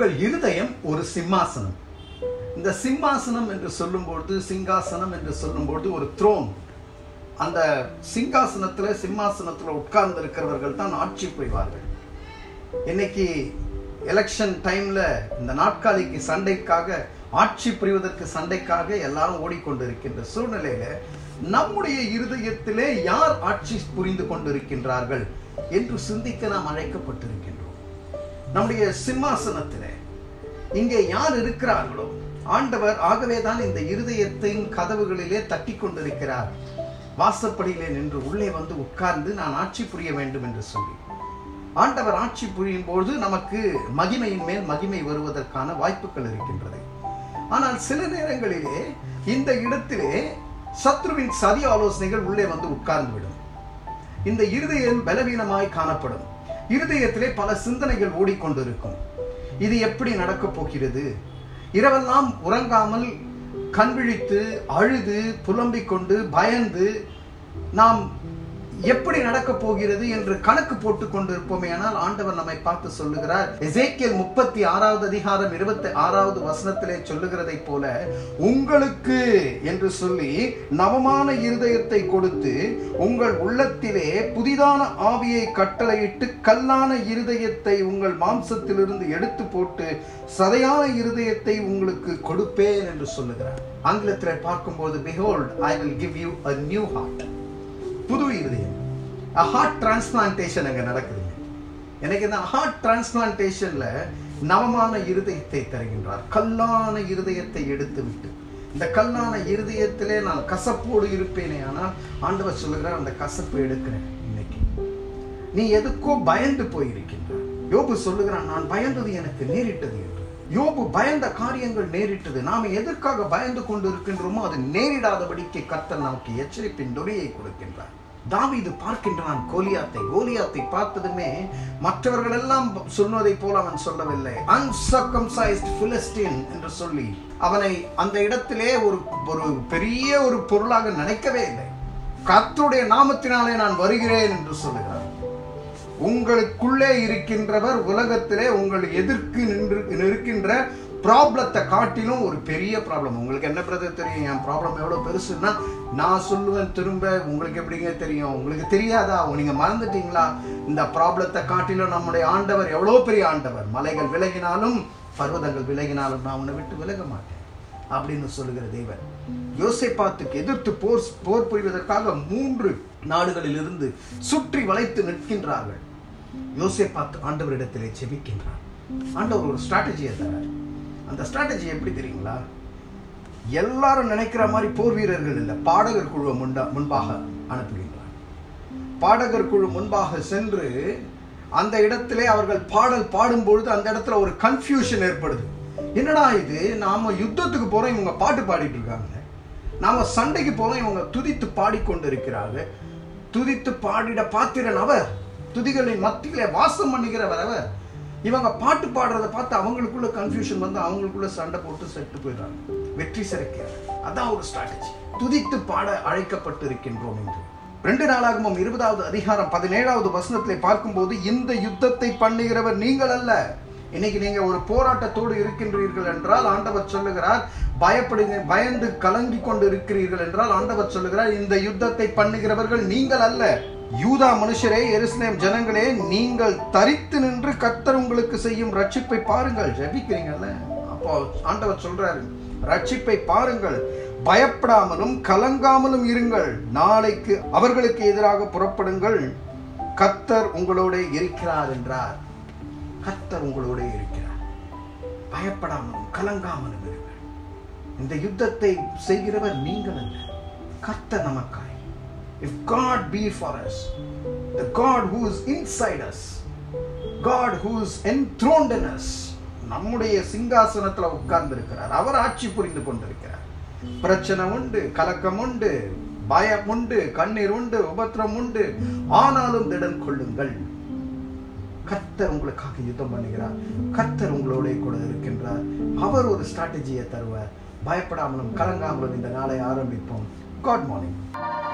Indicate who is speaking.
Speaker 1: உங்கள் இருதயம் ஒரு சிம்மாசனம் இந்த சிம்மாசனம் என்று சொல்லும்பொழுது சிங்காசனம் என்று சொல்லும்பொழுது ஒரு த்ரோன் அந்த சிங்காசனத்துல சிம்மாசனத்துல உட்கார்ந்து இருக்கிறவர்கள் தான் ஆட்சி புரிவார்கள் இன்னைக்கு எலெக்ஷன் டைம்ல இந்த நாட்காலிக்கு சண்டைக்காக ஆட்சி புரிவதற்கு சண்டைக்காக எல்லாரும் ஓடிக்கொண்டிருக்கின்ற சூழ்நிலையில நம்முடைய இருதயத்திலே யார் ஆட்சி புரிந்து கொண்டிருக்கின்றார்கள் என்று சிந்திக்க நாம் அழைக்கப்பட்டிருக்கின்றோம் நம்முடைய சிம்மாசனத்திலே இங்கே யார் இருக்கிறார்களோ ஆண்டவர் ஆகவே தான் இந்த இருதயத்தின் கதவுகளிலே தட்டி கொண்டிருக்கிறார் வாசப்படியிலே நின்று உள்ளே வந்து உட்கார்ந்து நான் ஆட்சி புரிய வேண்டும் என்று சொல்லி ஆண்டவர் ஆட்சி புரியும் பொழுது நமக்கு மகிமையின் மேல் மகிமை வருவதற்கான வாய்ப்புகள் இருக்கின்றது ஆனால் சில நேரங்களிலே இந்த இடத்திலே சத்ருவின் சதி ஆலோசனைகள் உள்ளே வந்து உட்கார்ந்து விடும் இந்த இருதயம் பலவீனமாய் காணப்படும் இருதயத்திலே பல சிந்தனைகள் ஓடிக்கொண்டிருக்கும் இது எப்படி நடக்கப் போகிறது இரவெல்லாம் உறங்காமல் கண் விழித்து அழுது புலம்பிக் கொண்டு பயந்து நாம் எப்படி நடக்கப் போகிறது என்று கணக்கு போட்டுக் கொண்டிருப்போமே ஆனால் ஆண்டவர் நம்மை பார்த்து சொல்லுகிறார் எசேக்கியல் முப்பத்தி ஆறாவது அதிகாரம் இருபத்தி ஆறாவது வசனத்திலே சொல்லுகிறதை போல உங்களுக்கு என்று சொல்லி நவமான இருதயத்தை கொடுத்து உங்கள் உள்ளத்திலே புதிதான ஆவியை கட்டளையிட்டு கல்லான இருதயத்தை உங்கள் மாம்சத்திலிருந்து எடுத்து போட்டு சதையான இருதயத்தை உங்களுக்கு கொடுப்பேன் என்று சொல்லுகிறார் ஆங்கிலத்தில் பார்க்கும்போது behold I will give you a new heart புது இருதயம் ஹார்ட் டிரான்ஸ்பிளான்டேஷன் அங்கே நடக்குதுங்க எனக்கு இந்த ஹார்ட் டிரான்ஸ்பிளான்டேஷன்ல நவமான இருதயத்தை தருகின்றார் கல்லான இருதயத்தை எடுத்து விட்டு இந்த கல்லான இருதயத்திலே நான் கசப்போடு இருப்பேனே ஆனால் ஆண்டவர் சொல்லுகிறார் அந்த கசப்பு எடுக்கிறேன் இன்னைக்கு நீ எதுக்கோ பயந்து போயிருக்கின்றார் யோபு சொல்லுகிறான் நான் பயந்தது எனக்கு நேரிட்டது என்று யோபு பயந்த காரியங்கள் நேரிட்டது நாம எதற்காக பயந்து கொண்டு இருக்கின்றோமோ அது நேரிடாதபடிக்கு கர்த்தர் நமக்கு எச்சரிப்பின் துறையை கொடுக்கின்றார் தாவீது பார்க்கின்றான் கோலியாத்தை கோலியாத்தை பார்த்ததுமே மற்றவர்கள் எல்லாம் சொன்னதை போல அவன் சொல்லவில்லை அன்சர்கம்சைஸ்ட் பிலிஸ்டீன் என்று சொல்லி அவனை அந்த இடத்திலே ஒரு ஒரு பெரிய ஒரு பொருளாக நினைக்கவே இல்லை கர்த்தருடைய நாமத்தினாலே நான் வருகிறேன் என்று சொல்லுகிறார் உங்களுக்குள்ளே இருக்கின்றவர் உலகத்திலே உங்கள் எதிர்க்கு நின்று நிற்கின்ற ப்ராப்ளத்தை காட்டிலும் ஒரு பெரிய ப்ராப்ளம் உங்களுக்கு என்ன பிரதர் தெரியும் என் ப்ராப்ளம் எவ்வளோ பெருசுன்னா நான் சொல்லுவேன் திரும்ப உங்களுக்கு எப்படிங்க தெரியும் உங்களுக்கு தெரியாதா நீங்க மறந்துட்டீங்களா இந்த ப்ராப்ளத்தை காட்டிலும் நம்முடைய ஆண்டவர் எவ்வளோ பெரிய ஆண்டவர் மலைகள் விலகினாலும் பர்வதங்கள் விலகினாலும் நான் உன்னை விட்டு விலக மாட்டேன் அப்படின்னு சொல்லுகிற தேவன் யோசேப்பாத்துக்கு எதிர்த்து போர் போர் புரிவதற்காக மூன்று நாடுகளில் இருந்து சுற்றி வளைத்து நிற்கின்றார்கள் யோசேப்பாத்து ஆண்டவரிடத்திலே செபிக்கின்றார் ஆண்டவர் ஒரு ஸ்ட்ராட்டஜியை தரார் அந்த ஸ்ட்ராட்டஜி எப்படி தெரியுங்களா எல்லாரும் நினைக்கிற மாதிரி போர் வீரர்கள் இல்லை பாடகர் குழு முண்டா முன்பாக அனுப்புகின்றார் பாடகர் குழு முன்பாக சென்று அந்த இடத்திலே அவர்கள் பாடல் பாடும் பொழுது அந்த இடத்துல ஒரு கன்ஃபியூஷன் ஏற்படுது என்னடா இது நாம யுத்தத்துக்கு போறோம் இவங்க பாட்டு பாடிட்டு இருக்காங்க நாம சண்டைக்கு போறோம் இவங்க துதித்து பாடிக்கொண்டு இருக்கிறாங்க துதித்து பாடிட பாத்திரன் அவர் துதிகளின் மத்தியிலே வாசம் பண்ணுகிறவர் அவர் இவங்க பாட்டு பாடுறத பார்த்து அவங்களுக்குள்ள கன்ஃபியூஷன் வந்து அவங்களுக்குள்ள சண்டை போட்டு செட்டு போயிடுறாங்க வெற்றி சிறக்கிறார் அதான் ஒரு ஸ்ட்ராட்டஜி துதித்து பாட அழைக்கப்பட்டு இருக்கின்றோம் என்று ரெண்டு நாளாகவும் இருபதாவது அதிகாரம் பதினேழாவது வசனத்திலே பார்க்கும்போது இந்த யுத்தத்தை பண்ணுகிறவர் நீங்கள் அல்ல இன்னைக்கு நீங்க ஒரு போராட்டத்தோடு இருக்கின்றீர்கள் என்றால் ஆண்டவர் சொல்லுகிறார் பயப்படுங்க பயந்து கலங்கி கொண்டு இருக்கிறீர்கள் என்றால் ஆண்டவர் சொல்லுகிறார் இந்த யுத்தத்தை பண்ணுகிறவர்கள் நீங்கள் அல்ல யூதா மனுஷரே எருசலேம் ஜனங்களே நீங்கள் தரித்து நின்று கத்தர் உங்களுக்கு செய்யும் ரட்சிப்பை பாருங்கள் ஜெபிக்கிறீங்கல்ல அப்போ ஆண்டவர் சொல்றாரு ரட்சிப்பை பாருங்கள் பயப்படாமலும் கலங்காமலும் இருங்கள் நாளைக்கு அவர்களுக்கு எதிராக புறப்படுங்கள் கத்தர் உங்களோட இருக்கிறார் என்றார் கத்தர் உங்களோட இருக்கிறார் பயப்படாமலும் கலங்காமலும் இருங்கள் இந்த யுத்தத்தை செய்கிறவர் நீங்கள் அல்ல கர்த்தர் நமக்காய் if god be for us the god who is inside us god who is enthroned in us நம்முடைய சிங்காசனத்துல உட்கார்ந்து இருக்கிறார் அவர் ஆட்சி புரிந்து கொண்டிருக்கிறார் பிரச்சனை உண்டு கலக்கம் உண்டு பயம் உண்டு கண்ணீர் உண்டு உபத்திரம் உண்டு ஆனாலும் திடன் கொள்ளுங்கள் கர்த்தர் உங்களுக்காக யுத்தம் பண்ணுகிறார் கர்த்தர் உங்களோட கூட இருக்கின்றார் அவர் ஒரு ஸ்ட்ராட்டஜியை தருவார் பயப்படாமலும் கலங்காமலும் இந்த நாளை ஆரம்பிப்போம் காட் மார்னிங்